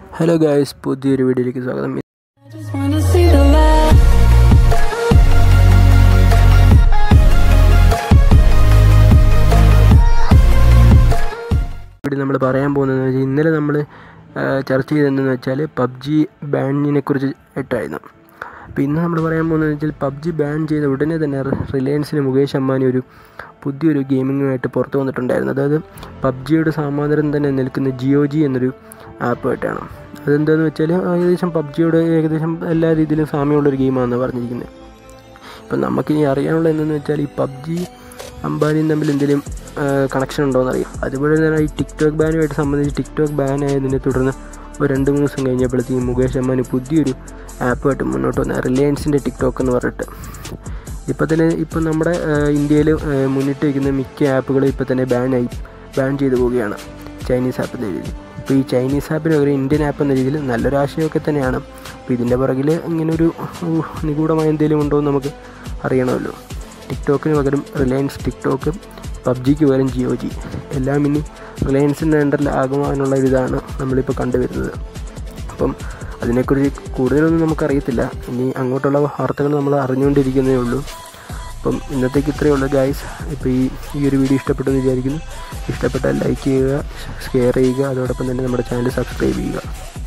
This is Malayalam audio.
ഹലോ ഗായ്സ് പുതിയൊരു വീഡിയോയിലേക്ക് സ്വാഗതം I just wanna see the light. ഇവിടെ നമ്മൾ പറയാൻ പോകുന്നത് വെച്ചാൽ ഇന്നലെ നമ്മൾ ചർച്ച ചെയ്തതെന്ന് വെച്ചാൽ പബ്ജി ബാനിനെ കുറിച്ച് ഇട്ടായിരുന്നു അപ്പോൾ ഇന്ന് നമ്മൾ പറയാൻ പോകുന്നത് വെച്ചാൽ പബ്ജി ബാൻ ചെയ്ത ഉടനെ തന്നെ റിലയൻസിന് മുകേഷ് അംബാനി ഒരു പുതിയൊരു ഗെയിമിങ്ങുമായിട്ട് പുറത്തു വന്നിട്ടുണ്ടായിരുന്നു അതായത് പബ്ജിയുടെ സമാന്തരം തന്നെ നിൽക്കുന്ന ജിയോ ജി എന്നൊരു ആപ്പായിട്ടാണ് അതെന്താണെന്ന് വെച്ചാൽ ഏകദേശം പബ്ജിയോട് ഏകദേശം എല്ലാ രീതിയിലും സാമ്യമുള്ളൊരു ഗെയിമാണെന്ന് പറഞ്ഞിരിക്കുന്നത് ഇപ്പം നമുക്കിനി അറിയാനുള്ള എന്തെന്ന് വെച്ചാൽ ഈ പബ്ജി അംബാനിയും തമ്മിൽ എന്തെങ്കിലും കണക്ഷൻ ഉണ്ടോ എന്നറിയാം അതുപോലെ തന്നെ ഈ ടിക്ടോക്ക് ബാനുമായിട്ട് സംബന്ധിച്ച് ടിക്ടോക്ക് ബാൻ ആയതിനെ തുടർന്ന് ഒരു രണ്ട് മൂന്ന് ദിവസം കഴിഞ്ഞപ്പോഴത്തേക്കും മുകേഷ് അംബാനി പുതിയൊരു ആപ്പുമായിട്ട് മുന്നോട്ട് വന്ന റിലയൻസിൻ്റെ ടിക്ടോക്ക് എന്ന് പറഞ്ഞിട്ട് ഇപ്പോൾ തന്നെ ഇപ്പം നമ്മുടെ ഇന്ത്യയിൽ മുന്നിട്ട് വയ്ക്കുന്ന മിക്ക ആപ്പുകളും ഇപ്പോൾ തന്നെ ബാനായി ബാൻ ചെയ്തു പോവുകയാണ് ചൈനീസ് ആപ്പ് എന്ന രീതിയിൽ ഇപ്പോൾ ഈ ചൈനീസ് ആപ്പിന് ഒരു ഇന്ത്യൻ ആപ്പ് എന്ന രീതിയിൽ നല്ലൊരു ആശയമൊക്കെ തന്നെയാണ് അപ്പോൾ ഇതിൻ്റെ പുറകിൽ ഇങ്ങനെ ഒരു ഉ, നിഗൂഢമായ എന്തെങ്കിലും ഉണ്ടോ എന്ന് നമുക്ക് അറിയണമല്ലോ ടിക്ടോക്കിന് പകരം റിലയൻസ് ടിക്ടോക്ക് പബ്ജിക്ക് പകരം ജിയോ ജി എല്ലാം ഇനി റിലയൻസിൻ്റെ അണ്ടറിലാകുവാനുള്ള ഒരു ഇതാണ് നമ്മളിപ്പോൾ കണ്ടുവരുന്നത് അപ്പം അതിനെക്കുറിച്ച് കൂടുതലൊന്നും നമുക്കറിയത്തില്ല ഇനി അങ്ങോട്ടുള്ള വാർത്തകൾ നമ്മൾ അറിഞ്ഞുകൊണ്ടിരിക്കുന്നേ ഉള്ളൂ അപ്പം ഇന്നത്തേക്ക് ഇത്രയേ ഉള്ളൂ ഗായ്സ് ഇപ്പോൾ ഈ ഈ ഒരു വീഡിയോ ഇഷ്ടപ്പെട്ടെന്ന് വിചാരിക്കുന്നു ഇഷ്ടപ്പെട്ടാൽ ലൈക്ക് ചെയ്യുക ഷെയർ ചെയ്യുക അതോടൊപ്പം തന്നെ നമ്മുടെ ചാനൽ സബ്സ്ക്രൈബ് ചെയ്യുക